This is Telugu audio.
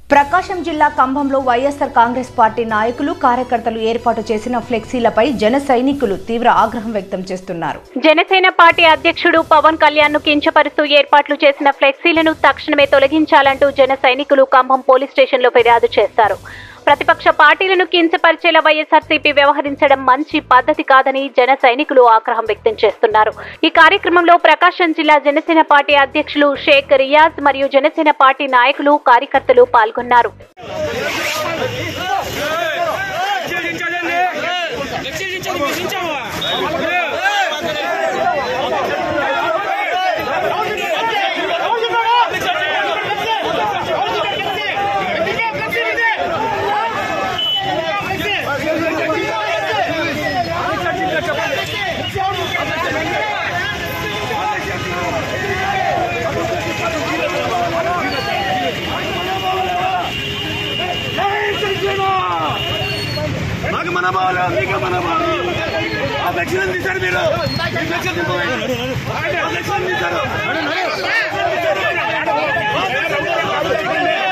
ప్రకాశం జిల్లా కంభంలో వైఎస్ఆర్ కాంగ్రెస్ పార్టీ నాయకులు కార్యకర్తలు ఏర్పాటు చేసిన ఫ్లెక్సీలపై జన సైనికులు తీవ్ర ఆగ్రహం వ్యక్తం చేస్తున్నారు జనసేన పార్టీ అధ్యక్షుడు పవన్ కళ్యాణ్ ను కించపరుస్తూ ఏర్పాట్లు చేసిన ఫ్లెక్సీలను తక్షణమే తొలగించాలంటూ జన సైనికులు కంభం పోలీస్ స్టేషన్లో ఫిర్యాదు చేశారు ప్రతిపక్ష పార్టీలను కించపరిచేలా వైఎస్ఆర్సీపీ వ్యవహరించడం మంచి పద్ధతి కాదని జన సైనికులు ఆగ్రహం వ్యక్తం చేస్తున్నారు ఈ కార్యక్రమంలో ప్రకాశం జిల్లా జనసేన పార్టీ అధ్యక్షులు షేక్ రియాజ్ మరియు జనసేన పార్టీ నాయకులు కార్యకర్తలు పాల్గొన్నారు మాకు మన బాలు మీకు మన బాలు ఆ దక్షిణం తీశారు మీరు మీ దక్షిణ దింపండి. ఆ దక్షిణం తీశారు